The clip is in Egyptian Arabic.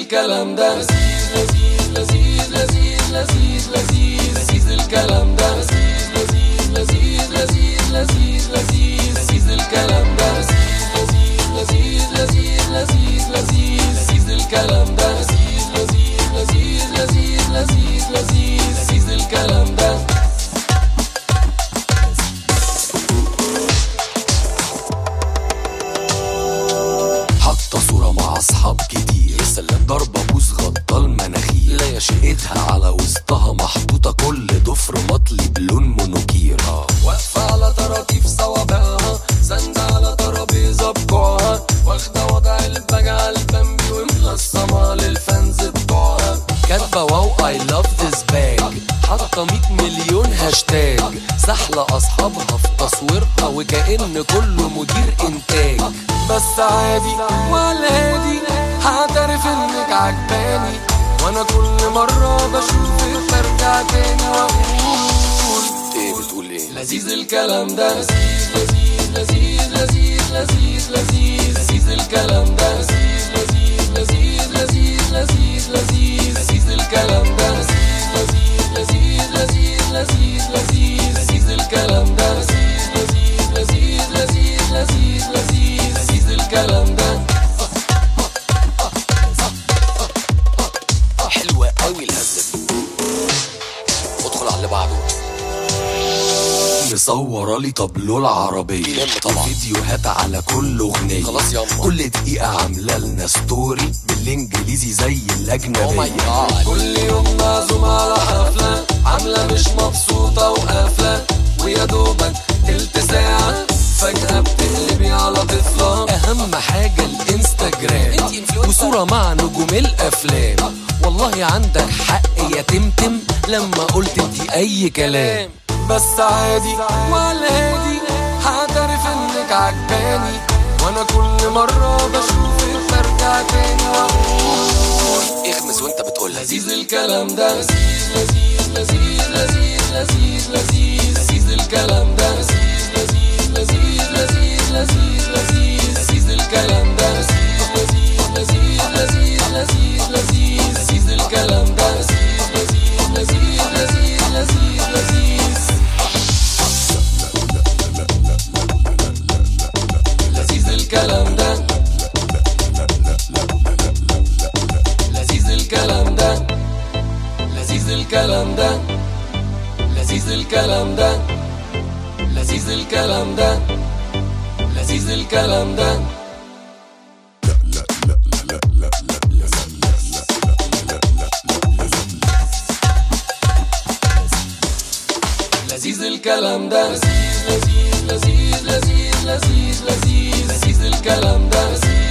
الكلام ده لذيذ لذيذ لذيذ لذيذ لذيذ لذيذ لذيذ الكلام ده لذيذ لذيذ لذيذ لذيذ لذيذ لذيذ لذيذ الكلام ده لذيذ لذيذ لذيذ لذيذ لذيذ لذيذ الكلام ده لذيذ لذيذ لذيذ لذيذ لذيذ لذيذ لذيذ الكلام ده حاطة صورة مع أصحاب كتير يا سلام ضربة بوس غطى المناخير لا يا شقتها على وسطها محطوطة كل ضفر مطلي بلون مونوكير واقفة على طراطيف صوابعها ساندة على ترابيزة بكوعها واخدة وضع البجعة البامبي وملصمة للفانز بتوعها كاتبة واو اي لاف ذيس باج حاطة 100 مليون هاشتاج سحلة أصحابها في تصويرها وكأن كله مدير إنتاج بس عادي ولا هادي هعترف إنك عجباني وأنا كل مرة بشوفك برجع تاني وأقول إيه بتقول إيه؟ لذيذ الكلام ده لذيذ لذيذ لذيذ لذيذ لذيذ لذيذ لذيذ الكلام ده لذيذ لذيذ لذيذ لذيذ لذيذ لذيذ لذيذ الكلام ده لذيذ لذيذ لذيذ لذيذ لذيذ لذيذ الكلام ده لذيذ لذيذ لذيذ لذيذ لذيذ لذيذ لذيذ الكلام ده حلوة قوي الهزة دي ادخل على اللي بعده مصورة لي طابلو العربية يلا طبعا. فيديوهات على كل أغنية خلاص يلا. كل دقيقة عاملة لنا ستوري بالإنجليزي زي Oh my الأجنبية God. كل يوم معزوم على حفلة عاملة مش مبسوطة وقافلة ويا دوبك تلت ساعة فجأة بتقلبي على طفلة أهم حاجة الانستجرام انتي influencer. وصورة مع نجوم الأفلام والله عندك حق يا تمتم لما قلت انتي أي كلام بس عادي ولا هادي هعترف انك عجباني وانا كل مرة بشوفك برجع تاني واقول اغمز وانت بتقولها لذيذ الكلام ده لذيذ لذيذ لذيذ لذيذ لذيذ لذيذ لذيذ الكلام ده لذيذ لذيذ لذيذ لذيذ لذيذ لذيذ لذيذ الكلام ده لذيذ لذيذ لذيذ لذيذ لذيذ لذيذ الكلام ده لذيذ لذيذ لذيذ لذيذ لذيذ لذيذ الكلام ده لذيذ الكلام ده لذيذ الكلام ده لذيذ الكلام ده لذيذ الكلام ده لذيذ الكلام ده لذيذ الكلام ده لذيذ لذيذ لذيذ لذيذ لذيذ لذيذ الكلام ده لذيذ